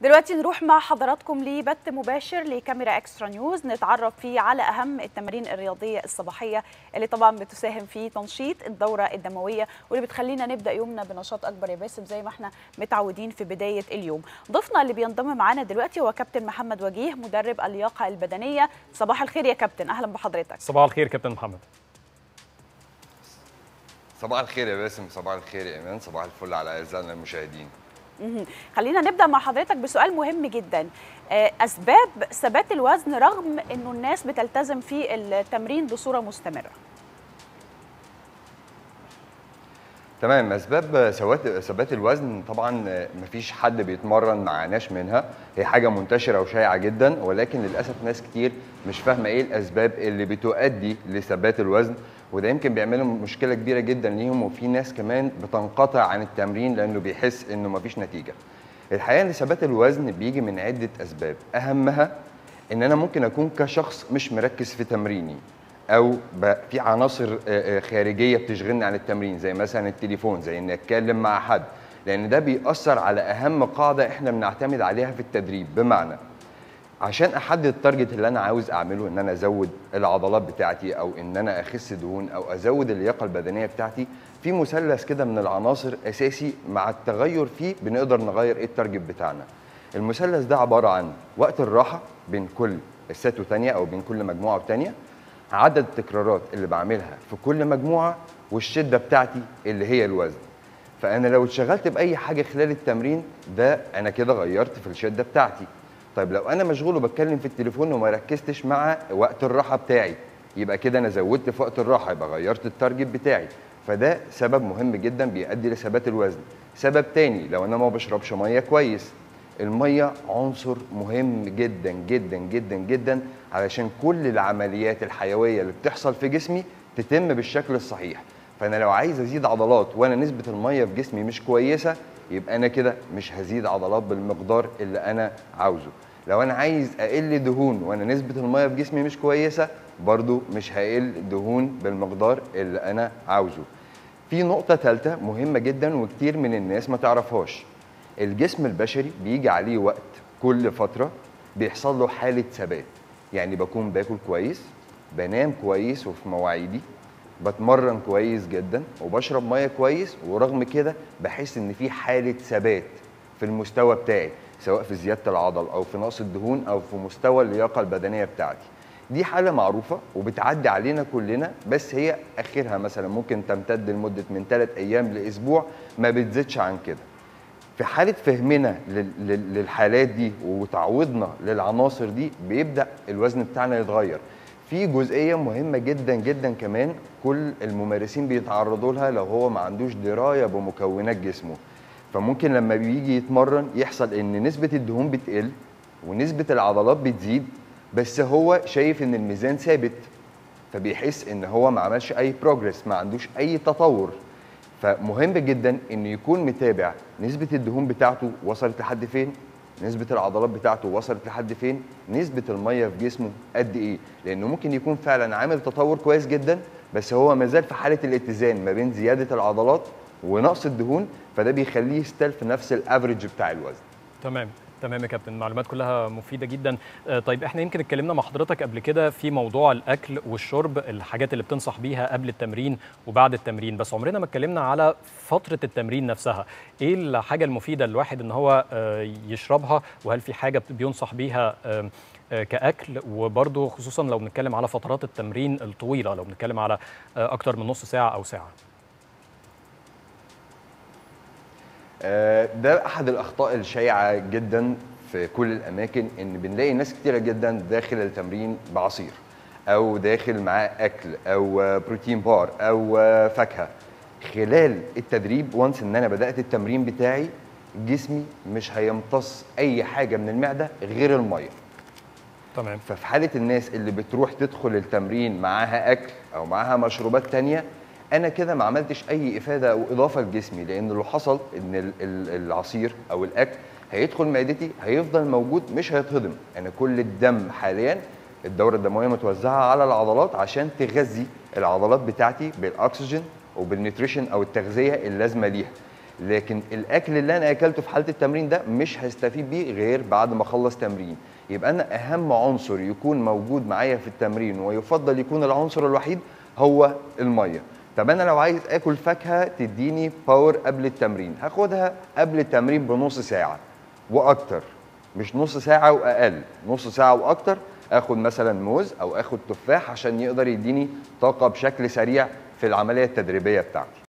دلوقتي نروح مع حضراتكم لبث مباشر لكاميرا اكسترا نيوز نتعرف فيه على اهم التمارين الرياضيه الصباحيه اللي طبعا بتساهم في تنشيط الدوره الدمويه واللي بتخلينا نبدا يومنا بنشاط اكبر يا باسم زي ما احنا متعودين في بدايه اليوم. ضيفنا اللي بينضم معانا دلوقتي هو كابتن محمد وجيه مدرب اللياقه البدنيه. صباح الخير يا كابتن اهلا بحضرتك. صباح الخير كابتن محمد. صباح الخير يا باسم صباح الخير يا ايمان صباح الفل على اعزائنا المشاهدين مهم. خلينا نبدا مع حضرتك بسؤال مهم جدا آه، اسباب ثبات الوزن رغم انه الناس بتلتزم في التمرين بصوره مستمره تمام اسباب ثبات ثبات الوزن طبعا مفيش حد بيتمرن ما عاناش منها هي حاجه منتشره وشائعه جدا ولكن للاسف ناس كتير مش فاهمه ايه الاسباب اللي بتؤدي لثبات الوزن وده يمكن بيعملوا مشكله كبيره جدا ليهم وفي ناس كمان بتنقطع عن التمرين لانه بيحس انه مفيش نتيجه الحقيقه ان ثبات الوزن بيجي من عده اسباب اهمها ان انا ممكن اكون كشخص مش مركز في تمريني او في عناصر خارجيه بتشغلني عن التمرين زي مثلا التليفون زي اني اتكلم مع حد لان ده بيأثر على اهم قاعده احنا بنعتمد عليها في التدريب بمعنى عشان احدد التارجت اللي انا عاوز اعمله ان انا ازود العضلات بتاعتي او ان انا اخس دهون او ازود اللياقه البدنيه بتاعتي في مثلث كده من العناصر اساسي مع التغير فيه بنقدر نغير ايه التارجت بتاعنا المثلث ده عباره عن وقت الراحه بين كل السات وثانيه او بين كل مجموعه وثانيه عدد التكرارات اللي بعملها في كل مجموعه والشده بتاعتي اللي هي الوزن فانا لو اتشغلت باي حاجه خلال التمرين ده انا كده غيرت في الشده بتاعتي طيب لو انا مشغول وبتكلم في التليفون وما ركزتش مع وقت الراحه بتاعي يبقى كده انا زودت في وقت الراحه يبقى غيرت التارجت بتاعي فده سبب مهم جدا بيؤدي لثبات الوزن سبب تاني لو انا ما بشربش ميه كويس الميه عنصر مهم جدا جدا جدا جدا علشان كل العمليات الحيويه اللي بتحصل في جسمي تتم بالشكل الصحيح فانا لو عايز ازيد عضلات وانا نسبه الميه في جسمي مش كويسه يبقى انا كده مش هزيد عضلات بالمقدار اللي انا عاوزه لو انا عايز اقل دهون وانا نسبه الميه في جسمي مش كويسه برضو مش هقل دهون بالمقدار اللي انا عاوزه في نقطه ثالثه مهمه جدا وكتير من الناس ما تعرفهاش الجسم البشري بيجي عليه وقت كل فتره بيحصل له حاله ثبات يعني بكون باكل كويس بنام كويس وفي مواعيدي بتمرن كويس جدا وبشرب ميه كويس ورغم كده بحس ان في حاله ثبات في المستوى بتاعي سواء في زياده العضل او في نقص الدهون او في مستوى اللياقه البدنيه بتاعتي دي حاله معروفه وبتعدي علينا كلنا بس هي اخرها مثلا ممكن تمتد لمده من 3 ايام لاسبوع ما بتزيدش عن كده في حاله فهمنا للحالات دي وتعويضنا للعناصر دي بيبدا الوزن بتاعنا يتغير في جزئيه مهمه جدا جدا كمان كل الممارسين بيتعرضوا لها لو هو ما عندوش درايه بمكونات جسمه فممكن لما بيجي يتمرن يحصل ان نسبه الدهون بتقل ونسبه العضلات بتزيد بس هو شايف ان الميزان ثابت فبيحس ان هو ما عملش اي بروجرس ما عندوش اي تطور فمهم جدا انه يكون متابع نسبه الدهون بتاعته وصلت لحد فين نسبة العضلات بتاعته وصلت لحد فين؟ نسبة المية في جسمه قد إيه؟ لأنه ممكن يكون فعلا عامل تطور كويس جدا بس هو ما زال في حالة الاتزان ما بين زيادة العضلات ونقص الدهون فده بيخليه ستيل في نفس الافريج بتاع الوزن. تمام تمام يا كابتن المعلومات كلها مفيده جدا طيب احنا يمكن اتكلمنا مع حضرتك قبل كده في موضوع الاكل والشرب الحاجات اللي بتنصح بيها قبل التمرين وبعد التمرين بس عمرنا ما اتكلمنا على فتره التمرين نفسها ايه الحاجه المفيده للواحد ان هو يشربها وهل في حاجه بينصح بيها كاكل وبرضه خصوصا لو بنتكلم على فترات التمرين الطويله لو بنتكلم على اكتر من نص ساعه او ساعه ده احد الاخطاء الشائعه جدا في كل الاماكن ان بنلاقي ناس كتيره جدا داخل التمرين بعصير او داخل معاه اكل او بروتين بار او فاكهه خلال التدريب وانس ان انا بدات التمرين بتاعي جسمي مش هيمتص اي حاجه من المعده غير الميه تمام ففي حاله الناس اللي بتروح تدخل التمرين معاها اكل او معاها مشروبات تانية انا كده ما عملتش اي افاده او اضافه لجسمي لان اللي حصل ان العصير او الاكل هيدخل معدتي هيفضل موجود مش هيتهضم انا كل الدم حاليا الدوره الدمويه متوزعه على العضلات عشان تغذي العضلات بتاعتي بالاكسجين وبالنيوتريشن او التغذيه اللازمه ليها لكن الاكل اللي انا اكلته في حاله التمرين ده مش هستفيد بيه غير بعد ما اخلص تمرين يبقى انا اهم عنصر يكون موجود معايا في التمرين ويفضل يكون العنصر الوحيد هو الميه طب انا لو عايز اكل فاكهه تديني باور قبل التمرين هاخدها قبل التمرين بنص ساعه واكتر مش نص ساعه واقل نص ساعه واكتر اخد مثلا موز او اخد تفاح عشان يقدر يديني طاقه بشكل سريع في العمليه التدريبيه بتاعتي